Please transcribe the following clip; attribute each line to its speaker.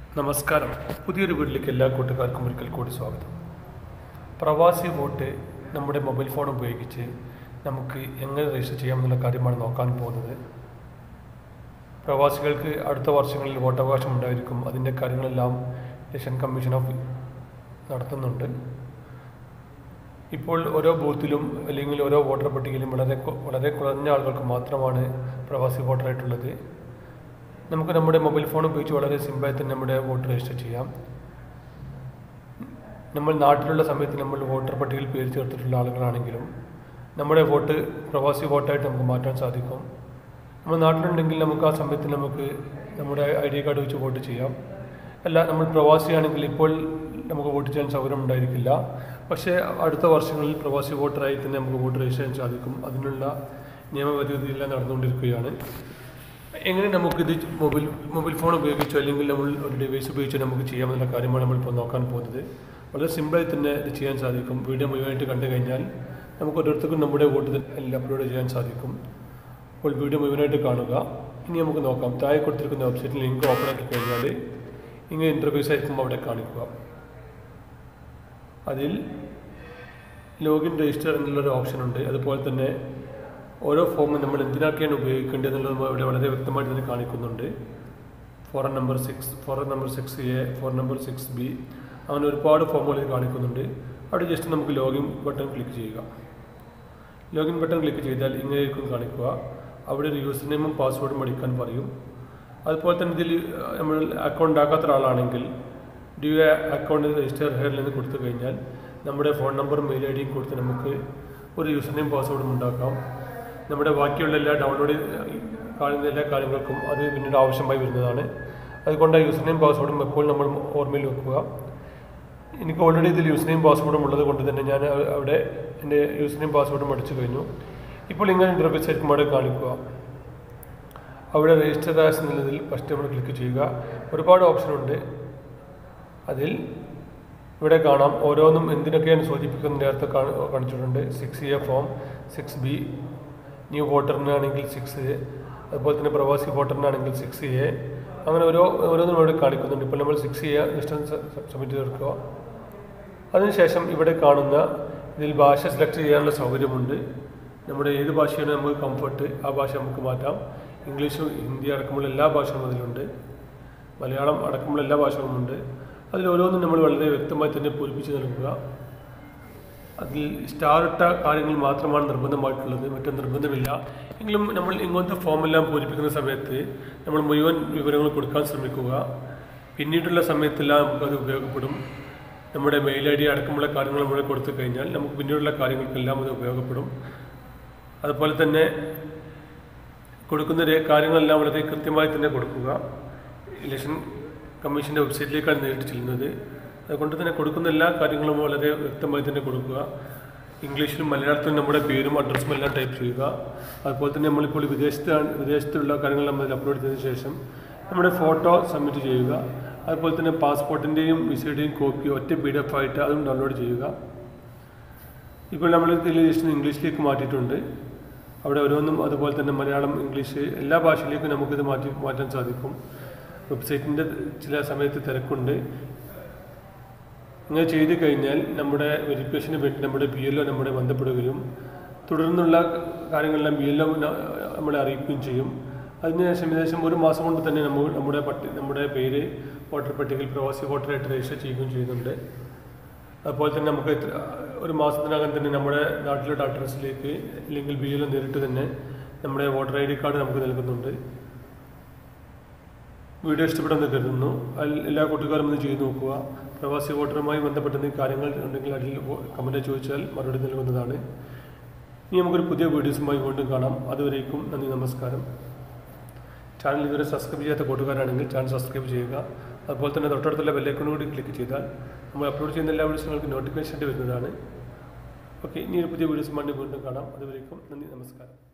Speaker 1: നമസ്കാരം പുതിയൊരു വീട്ടിലേക്ക് എല്ലാ കൂട്ടുകാർക്കും ഒരിക്കൽ കൂടി സ്വാഗതം പ്രവാസി വോട്ട് നമ്മുടെ മൊബൈൽ ഫോൺ ഉപയോഗിച്ച് നമുക്ക് എങ്ങനെ രജിസ്റ്റർ ചെയ്യാമെന്നുള്ള കാര്യമാണ് നോക്കാൻ പോകുന്നത് പ്രവാസികൾക്ക് അടുത്ത വർഷങ്ങളിൽ വോട്ടവകാശം ഉണ്ടായിരിക്കും അതിൻ്റെ കാര്യങ്ങളെല്ലാം ഇലക്ഷൻ കമ്മീഷൻ ഓഫ് നടത്തുന്നുണ്ട് ഇപ്പോൾ ഓരോ ബൂത്തിലും അല്ലെങ്കിൽ ഓരോ വോട്ടർ പട്ടികയിലും വളരെ കു- വളരെ കുറഞ്ഞ ആളുകൾക്ക് മാത്രമാണ് പ്രവാസി വോട്ടറായിട്ടുള്ളത് നമുക്ക് നമ്മുടെ മൊബൈൽ ഫോൺ ഉപയോഗിച്ച് വളരെ സിമ്പിളായി തന്നെ നമ്മുടെ വോട്ട് രജിസ്റ്റർ ചെയ്യാം നമ്മൾ നാട്ടിലുള്ള സമയത്ത് നമ്മൾ വോട്ടർ പട്ടികയിൽ പേര് ചേർത്തിട്ടുള്ള ആളുകളാണെങ്കിലും നമ്മുടെ വോട്ട് പ്രവാസി വോട്ടായിട്ട് നമുക്ക് മാറ്റാൻ സാധിക്കും നമ്മൾ നാട്ടിലുണ്ടെങ്കിൽ നമുക്ക് ആ സമയത്ത് നമുക്ക് നമ്മുടെ ഐ ഡി കാർഡ് വെച്ച് വോട്ട് ചെയ്യാം അല്ല നമ്മൾ പ്രവാസിയാണെങ്കിൽ ഇപ്പോൾ നമുക്ക് വോട്ട് ചെയ്യാൻ സൗകര്യം ഉണ്ടായിരിക്കില്ല പക്ഷേ അടുത്ത വർഷങ്ങളിൽ പ്രവാസി വോട്ടറായി തന്നെ നമുക്ക് വോട്ട് രജിസ്റ്റർ ചെയ്യാൻ സാധിക്കും അതിനുള്ള നിയമപരിധിയെല്ലാം നടന്നുകൊണ്ടിരിക്കുകയാണ് എങ്ങനെ നമുക്കിത് മൊബൈൽ മൊബൈൽ ഫോൺ ഉപയോഗിച്ചോ അല്ലെങ്കിൽ നമ്മൾ ഒരു ഡിവൈസ് ഉപയോഗിച്ചോ നമുക്ക് ചെയ്യാമെന്നുള്ള കാര്യമാണ് നമ്മളിപ്പോൾ നോക്കാൻ പോകുന്നത് വളരെ സിമ്പിളായി തന്നെ ഇത് ചെയ്യാൻ സാധിക്കും വീഡിയോ മുഴുവനായിട്ട് കണ്ടു കഴിഞ്ഞാൽ നമുക്ക് ഓരോരുത്തർക്കും നമ്മുടെ വോട്ട് എല്ലാം അപ്ലോഡ് ചെയ്യാൻ സാധിക്കും അപ്പോൾ വീഡിയോ മുഴുവനായിട്ട് കാണുക ഇനി നമുക്ക് നോക്കാം താഴെ കൊടുത്തിരിക്കുന്ന വെബ്സൈറ്റിൽ ലിങ്ക് ഓപ്പൺ ആക്കി കഴിഞ്ഞാൽ ഇങ്ങനെ ഇൻ്റർഫേസ് ആയിരിക്കും അവിടെ കാണിക്കുക അതിൽ ലോഗിൻ രജിസ്റ്റർ എന്നുള്ളൊരു ഓപ്ഷൻ ഉണ്ട് അതുപോലെ തന്നെ ഓരോ ഫോമും നമ്മൾ എന്തിനൊക്കെയാണ് ഉപയോഗിക്കേണ്ടത് എന്നുള്ളത് ഇവിടെ വളരെ വ്യക്തമായിട്ട് തന്നെ കാണിക്കുന്നുണ്ട് form number six form number six A form number six B അങ്ങനെ ഒരുപാട് ഫോമുകൾ കാണിക്കുന്നുണ്ട് അവിടെ ജസ്റ്റ് നമുക്ക് ലോഗിൻ ബട്ടൺ ക്ലിക്ക് ചെയ്യുക ലോഗിൻ ബട്ടൺ ക്ലിക്ക് ചെയ്താൽ ഇങ്ങനെയായിരിക്കും കാണിക്കുക അവിടെ ഒരു യൂസർ നെയിമും പാസ്വേഡും അടിക്കാൻ പറയും അതുപോലെ തന്നെ ഇതിൽ അഹ്, നമ്മൾ അക്കൗണ്ട് ആക്കാത്ത ഒരാളാണെങ്കിൽ ഡ്യൂ അക്കൗണ്ട് രജിസ്റ്റർ ഹെയറിൽ നിന്ന് കൊടുത്തു കഴിഞ്ഞാൽ നമ്മുടെ ഫോൺ നമ്പറും മെയിൽ ഐ ഡിയും കൊടുത്ത് നമുക്ക് ഒരു യൂസർ നെയിം പാസ്വേഡും ഉണ്ടാക്കാം നമ്മുടെ ബാക്കിയുള്ള എല്ലാ ഡൗൺലോഡ് കാണുന്ന എല്ലാ കാര്യങ്ങൾക്കും അത് പിന്നീട് ആവശ്യമായി വരുന്നതാണ് അതുകൊണ്ട് ആ യൂസർ നെയിം പാസ്വേഡും എപ്പോഴും നമ്മൾ ഓർമ്മയിൽ വെക്കുക എനിക്ക് ഓൾറെഡി ഇതിൽ യൂസ് നെയിം പാസ്വേഡും ഉള്ളത് കൊണ്ട് തന്നെ ഞാൻ അ- അവിടെ എൻ്റെ യൂസ് നെയിം പാസ്വേഡും അടിച്ചു കഴിഞ്ഞു ഇപ്പോൾ ഇങ്ങനെ ഇൻ്റർഫേസ് ആയിരിക്കും അവിടെ കാണിക്കുക അവിടെ രജിസ്റ്റർ ആസ് എന്നുള്ളതിൽ ഫസ്റ്റ് നമ്മൾ ക്ലിക്ക് ചെയ്യുക ഒരുപാട് ഓപ്ഷൻ ഉണ്ട് അതിൽ ഇവിടെ കാണാം ഓരോന്നും എന്തിനൊക്കെയാണ് സൂചിപ്പിക്കുന്നത് നേരത്തെ കാണി- കാണിച്ചിട്ടുണ്ട് six A form six B new വോട്ടറിനാണെങ്കിൽ സിക്സ് എ അതുപോലെ തന്നെ പ്രവാസി വോട്ടറിനാണെങ്കിൽ സിക്സ് എ അങ്ങനെ ഓരോ ഓരോന്നും ഇവിടെ കാണിക്കുന്നുണ്ട് ഇപ്പോൾ നമ്മൾ സിക്സ് എ ജസ്റ്റ് സബ്മിറ്റ് ചെയ്തെടുക്കുക അതിനുശേഷം ഇവിടെ കാണുന്ന ഇതിൽ ഭാഷ സെലക്ട് ചെയ്യാനുള്ള സൗകര്യമുണ്ട് നമ്മുടെ ഏത് ഭാഷയാണ് നമുക്ക് കംഫർട്ട് ആ ഭാഷ നമുക്ക് മാറ്റാം ഇംഗ്ലീഷ് ഹിന്ദി അടക്കമുള്ള എല്ലാ ഭാഷകളും അതിലുണ്ട് മലയാളം അടക്കമുള്ള എല്ലാ ഭാഷകളുമുണ്ട് അതിൽ ഓരോന്നും നമ്മൾ വളരെ വ്യക്തമായി തന്നെ പൂരിപ്പിച്ച് നൽകുക അതിൽ സ്റ്റാർ ഇട്ട കാര്യങ്ങൾ മാത്രമാണ് നിർബന്ധമായിട്ടുള്ളത് മറ്റു നിർബന്ധമില്ല എങ്കിലും നമ്മൾ ഇങ്ങനത്തെ ഫോമെല്ലാം പൂരിപ്പിക്കുന്ന സമയത്ത് നമ്മൾ മുഴുവൻ വിവരങ്ങൾ കൊടുക്കാൻ ശ്രമിക്കുക പിന്നീടുള്ള സമയത്തെല്ലാം നമുക്കത് ഉപയോഗപ്പെടും നമ്മുടെ മെയിൽ ഐ ഡി അടക്കമുള്ള കാര്യങ്ങൾ നമ്മൾ കൊടുത്തു കഴിഞ്ഞാൽ നമുക്ക് പിന്നീടുള്ള കാര്യങ്ങൾക്കെല്ലാം അത് ഉപയോഗപ്പെടും അതുപോലെ തന്നെ കൊടുക്കുന്ന രേ- കാര്യങ്ങളെല്ലാം വളരെ കൃത്യമായി തന്നെ കൊടുക്കുക ഇലക്ഷൻ കമ്മീഷൻ്റെ വെബ്സൈറ്റിലേക്കാണ് നേരിട്ട് ചെല്ലുന്നത് അതുകൊണ്ട് തന്നെ കൊടുക്കുന്ന എല്ലാ കാര്യങ്ങളും വളരെ വ്യക്തമായി തന്നെ കൊടുക്കുക ഇംഗ്ലീഷിലും മലയാളത്തിലും നമ്മുടെ പേരും അഡ്രസ്സും എല്ലാം ടൈപ്പ് ചെയ്യുക അതുപോലെ തന്നെ നമ്മളിപ്പോൾ വിദേശത്താണ് വിദേശത്തുള്ള കാര്യങ്ങൾ നമ്മൾ അതിൽ അപ്ലോഡ് ചെയ്തതിനു ശേഷം നമ്മുടെ ഫോട്ടോ സബ്മിറ്റ് ചെയ്യുക അതുപോലെ തന്നെ പാസ്പോർട്ടിൻ്റെയും വിസയുടെയും കോപ്പി ഒറ്റ പി ഡി എഫ് ആയിട്ട് അതും ഡൗൺലോഡ് ചെയ്യുക ഇപ്പോൾ നമ്മൾ ഇതിൽ ജസ്റ്റ് ഇംഗ്ലീഷിലേക്ക് മാറ്റിയിട്ടുണ്ട് അവിടെ ഓരോന്നും അതുപോലെ തന്നെ മലയാളം ഇംഗ്ലീഷ് എല്ലാ ഭാഷയിലേക്കും നമുക്കിത് മാറ്റി മാറ്റാൻ സാധിക്കും വെബ്സൈറ്റിൻ്റെ ചില സമയത്ത് തിരക്കുണ്ട് ഇങ്ങനെ ചെയ്തു കഴിഞ്ഞാൽ നമ്മുടെ വെരിഫിക്കേഷന് വേണ്ടി നമ്മുടെ പി എൽ ഒ നമ്മളെ ബന്ധപ്പെടുകയും തുടർന്നുള്ള കാര്യങ്ങളെല്ലാം പി എൽ ഒ നമ്മളെ അറിയിക്കുകയും ചെയ്യും അതിനുശേഷം ഏകദേശം ഒരു മാസം കൊണ്ട് തന്നെ നമ്മൾ നമ്മുടെ പട്ടി നമ്മുടെ പേര് വോട്ടർ പട്ടികയിൽ പ്രവാസി വോട്ടറായിട്ട് രജിസ്റ്റർ ചെയ്യുകയും ചെയ്യുന്നുണ്ട് അതുപോലെ തന്നെ നമുക്ക് എത്ര ഒരു മാസത്തിനകം തന്നെ നമ്മുടെ നാട്ടിലുള്ള അഡ്രസ്സിലേക്ക് അല്ലെങ്കിൽ ബി എൽ നേരിട്ട് തന്നെ നമ്മുടെ വോട്ടർ ഐ ഡി കാർഡ് നമുക്ക് നൽകുന്നുണ്ട് വീഡിയോ ഇഷ്ടപ്പെടുമെന്ന് കരുതുന്നു അതിൽ എല്ലാ കൂട്ടുകാരും ഒന്ന് ചെയ്തു നോക്കുക പ്രവാസി വോട്ടറുമായി ബന്ധപ്പെട്ട എന്തെങ്കിലും കാര്യങ്ങൾ ഉണ്ടെങ്കിൽ അതിൽ കമൻറ്റ് ചോദിച്ചാൽ മറുപടി നൽകുന്നതാണ് ഇനി നമുക്കൊരു പുതിയ വീഡിയോസുമായി വീണ്ടും കാണാം അതുവരേക്കും നന്ദി നമസ്കാരം ചാനൽ ഇതുവരെ സബ്സ്ക്രൈബ് ചെയ്യാത്ത കൂട്ടുകാരാണെങ്കിൽ ചാനൽ സബ്സ്ക്രൈബ് ചെയ്യുക അതുപോലെ തന്നെ തൊട്ടടുത്തുള്ള ബെല്ലൈക്കൺ കൂടി ക്ലിക്ക് ചെയ്താൽ നമ്മൾ അപ്ലോഡ് ചെയ്യുന്ന എല്ലാ വീഡിയോസും നിങ്ങൾക്ക് നോട്ടിഫിക്കേഷൻ വരുന്നതാണ് ഓക്കെ ഇനി ഒരു പുതിയ വീഡിയോസുമായി വീണ്ടും കാണാം അതുവരേക്കും നന്ദി നമസ്കാരം